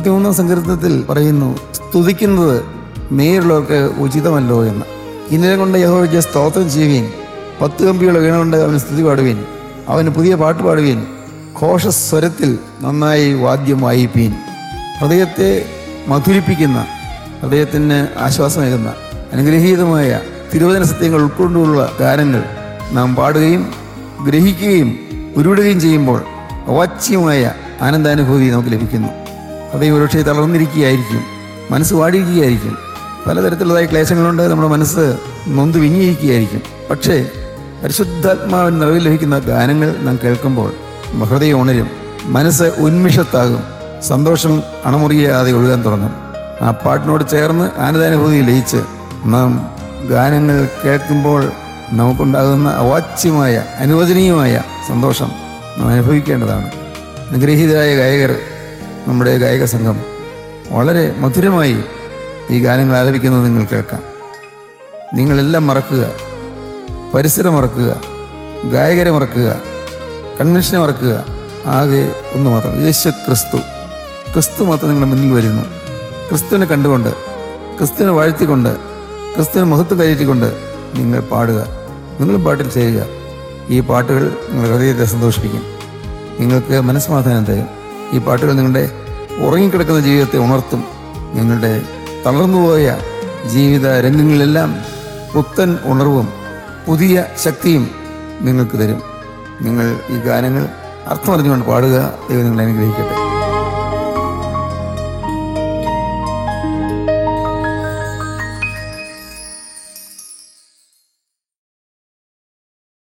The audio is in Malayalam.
മുപ്പത്തിമൂന്നാം സങ്കീർത്തനത്തിൽ പറയുന്നു സ്തുതിക്കുന്നത് നേരുള്ളവർക്ക് ഉചിതമല്ലോ എന്ന് ഇന്നലെ കൊണ്ട് യഹോവയ്ക്ക് സ്തോത്രം ചെയ്യുകയും പത്ത് കമ്പിയുള്ള വീണ കൊണ്ട് അവന് സ്തുതി പാടുവീൻ അവന് പുതിയ പാട്ട് പാടുവീൻ ഘോഷസ്വരത്തിൽ നന്നായി വാദ്യം വായിപ്പീൻ ഹൃദയത്തെ മധുരിപ്പിക്കുന്ന ഹൃദയത്തിന് ആശ്വാസമേകുന്ന അനുഗ്രഹീതമായ തിരുവചന സത്യങ്ങൾ ഉൾക്കൊണ്ടുള്ള ഗാനങ്ങൾ നാം പാടുകയും ഗ്രഹിക്കുകയും ഉരുവിടുകയും ചെയ്യുമ്പോൾ അവാച്യമായ ആനന്ദാനുഭൂതി നമുക്ക് ലഭിക്കുന്നു ഹൃദയം ഒരുപക്ഷെ തളർന്നിരിക്കുകയായിരിക്കും മനസ്സ് വാടിയിരിക്കുകയായിരിക്കും പലതരത്തിലുള്ളതായ ക്ലേശങ്ങളുണ്ട് നമ്മുടെ മനസ്സ് നൊന്ത് വിങ്ങിയിരിക്കുകയായിരിക്കും പക്ഷേ പരിശുദ്ധാത്മാവിന് നിറവിൽ ലഭിക്കുന്ന ഗാനങ്ങൾ നാം കേൾക്കുമ്പോൾ നമ്മുടെ ഹൃദയം ഉണരും മനസ്സ് ഉന്മിഷത്താകും സന്തോഷം അണമുറിയാതെ ഒഴുകാൻ തുടങ്ങും ആ പാട്ടിനോട് ചേർന്ന് ആനന്ദാനുഭൂതി ലയിച്ച് നാം ഗാനങ്ങൾ കേൾക്കുമ്പോൾ നമുക്കുണ്ടാകുന്ന അവാച്യമായ അനുവദനീയമായ സന്തോഷം നാം അനുഭവിക്കേണ്ടതാണ് അനുഗ്രഹീതരായ ഗായകർ നമ്മുടെ ഗായക സംഘം വളരെ മധുരമായി ഈ ഗാനങ്ങൾ ആലപിക്കുന്നത് നിങ്ങൾ കേൾക്കാം നിങ്ങളെല്ലാം മറക്കുക പരിസരം മറക്കുക ഗായകരെ മറക്കുക കൺവെൻഷനെ മറക്കുക ആകെ ഒന്ന് മാത്രം യേശു ക്രിസ്തു ക്രിസ്തു മാത്രം നിങ്ങളുടെ മുന്നിൽ വരുന്നു ക്രിസ്തുവിനെ കണ്ടുകൊണ്ട് ക്രിസ്തുവിനെ വാഴ്ത്തിക്കൊണ്ട് ക്രിസ്തുവിനെ മഹത്വം കയറ്റിക്കൊണ്ട് നിങ്ങൾ പാടുക നിങ്ങളും പാട്ടിൽ ചെയ്യുക ഈ പാട്ടുകൾ നിങ്ങളുടെ ഹൃദയത്തെ സന്തോഷിപ്പിക്കും നിങ്ങൾക്ക് മനസ്സമാധാനം തരും ഈ പാട്ടുകൾ നിങ്ങളുടെ ഉറങ്ങിക്കിടക്കുന്ന ജീവിതത്തെ ഉണർത്തും നിങ്ങളുടെ തളർന്നുപോയ ജീവിത രംഗങ്ങളിലെല്ലാം പുത്തൻ ഉണർവും പുതിയ ശക്തിയും നിങ്ങൾക്ക് തരും നിങ്ങൾ ഈ ഗാനങ്ങൾ അർത്ഥമറിഞ്ഞുകൊണ്ട് പാടുക ദൈവം നിങ്ങളെ അനുഗ്രഹിക്കട്ടെ